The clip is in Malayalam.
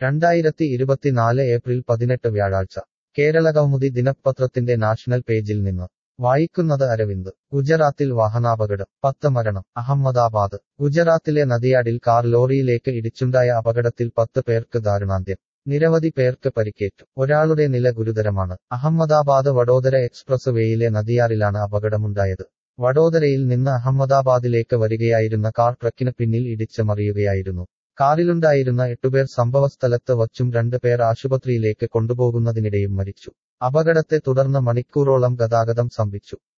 രണ്ടായിരത്തി ഇരുപത്തിനാല് ഏപ്രിൽ പതിനെട്ട് വ്യാഴാഴ്ച കേരള കൗമുദി ദിനപത്രത്തിന്റെ നാഷണൽ പേജിൽ നിന്ന് വായിക്കുന്നത് അരവിന്ദ് ഗുജറാത്തിൽ വാഹനാപകടം പത്ത് മരണം അഹമ്മദാബാദ് ഗുജറാത്തിലെ നദിയാടിൽ കാർ ലോറിയിലേക്ക് ഇടിച്ചുണ്ടായ അപകടത്തിൽ പത്ത് പേർക്ക് ദാരുണാന്ത്യം നിരവധി പേർക്ക് പരിക്കേറ്റു ഒരാളുടെ നില ഗുരുതരമാണ് അഹമ്മദാബാദ് വഡോദര എക്സ്പ്രസ് വേയിലെ നദിയാറിലാണ് അപകടമുണ്ടായത് വഡോദരയിൽ നിന്ന് അഹമ്മദാബാദിലേക്ക് വരികയായിരുന്ന കാർ ട്രക്കിന് പിന്നിൽ ഇടിച്ച് മറിയുകയായിരുന്നു കാറിലുണ്ടായിരുന്ന എട്ടുപേർ സംഭവസ്ഥലത്ത് വച്ചും രണ്ട് പേർ ആശുപത്രിയിലേക്ക് കൊണ്ടുപോകുന്നതിനിടെയും മരിച്ചു അപകടത്തെ തുടർന്ന് മണിക്കൂറോളം ഗതാഗതം സ്തംഭിച്ചു